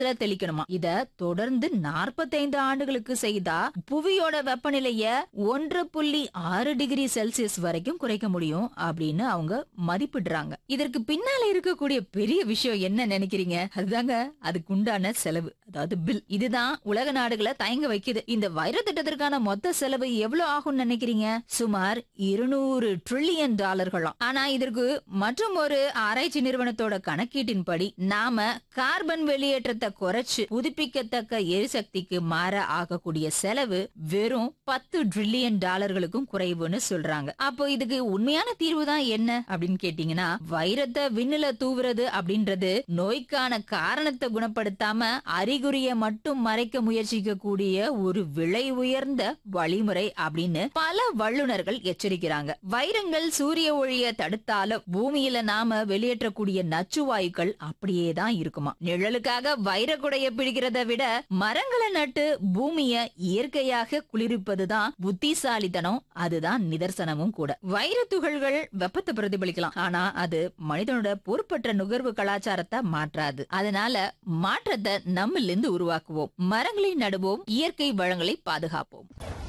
காலத்துல தெளிக்கணுமா இத தொடர்ந்து 45 ஆண்டுகளுக்கு செய்தா புவியோட வெப்பநிலைய ஒன்று புள்ளி ஆறு டிகிரி செல்சியஸ் வரைக்கும் குறைக்க முடியும் அப்படின்னு அவங்க மதிப்பிடுறாங்க இதற்கு பின்னால இருக்கக்கூடிய பெரிய விஷயம் என்ன நினைக்கிறீங்க அதுதாங்க அதுக்கு உண்டான செலவு அதாவது பில் இதுதான் உலக நாடுகளை தயங்க வைக்குது இந்த வைர திட்டத்திற்கான மொத்த செலவு எவ்வளவு ஆகும்னு நினைக்கிறீங்க சுமார் இருநூறு ட்ரில்லியன் டாலர்களாம் ஆனா இதற்கு மற்றும் ஒரு ஆராய்ச்சி நிறுவனத்தோட கணக்கீட்டின்படி நாம கார்பன் வெளியேற்றத்தை குறைச்சு புதுப்பிக்கத்தக்க எரிசக்திக்கு மாற ஆகக்கூடிய செலவு வெறும் பத்து ட்ரில்லியன் டாலர்களுக்கும் குறைவுன்னு சொல்றாங்க அப்போ இதுக்கு உண்மையான தீர்வு தான் என்ன அப்படின்னு கேட்டீங்கன்னா வைரத்தை விண்ணுல தூவுறது அப்படின்றது நோய்க்கான காரணத்தை குணப்படுத்தாம அறிகுறிய மட்டும் மறைக்க முயற்சிக்க கூடிய ஒரு விலை உயர்ந்த வழிமுறை அப்படின்னு பல வல்லுனர்கள் எச்சரிக்கிறாங்க வைரங்கள் சூரிய ஒளிய தடுத்தாலும் பூமியில நாம வெளியேற்றக்கூடிய நச்சு வாயுக்கள் அப்படியே தான் இருக்குமா நிழலுக்காக வைரக்குடைய பிடிக்கிறத விட மரங்களை நட்டு பூமிய இயற்கையாக குளிர்ப்பதுதான் புத்திசாலித்தனம் அதுதான் நிதர்சனமும் கூட வைர துகள்கள் வெப்பத்தை பிரதிபலிக்கலாம் ஆனா அது மனிதனோட பொறுப்பற்ற நுகர்வு கலாச்சாரத்தை மாற்றாது அதனால மாற்றத்தை நம்மிலிருந்து உருவாக்குவோம் மரங்களை நடுவோம் இயற்கை வளங்களை பாதுகாப்போம்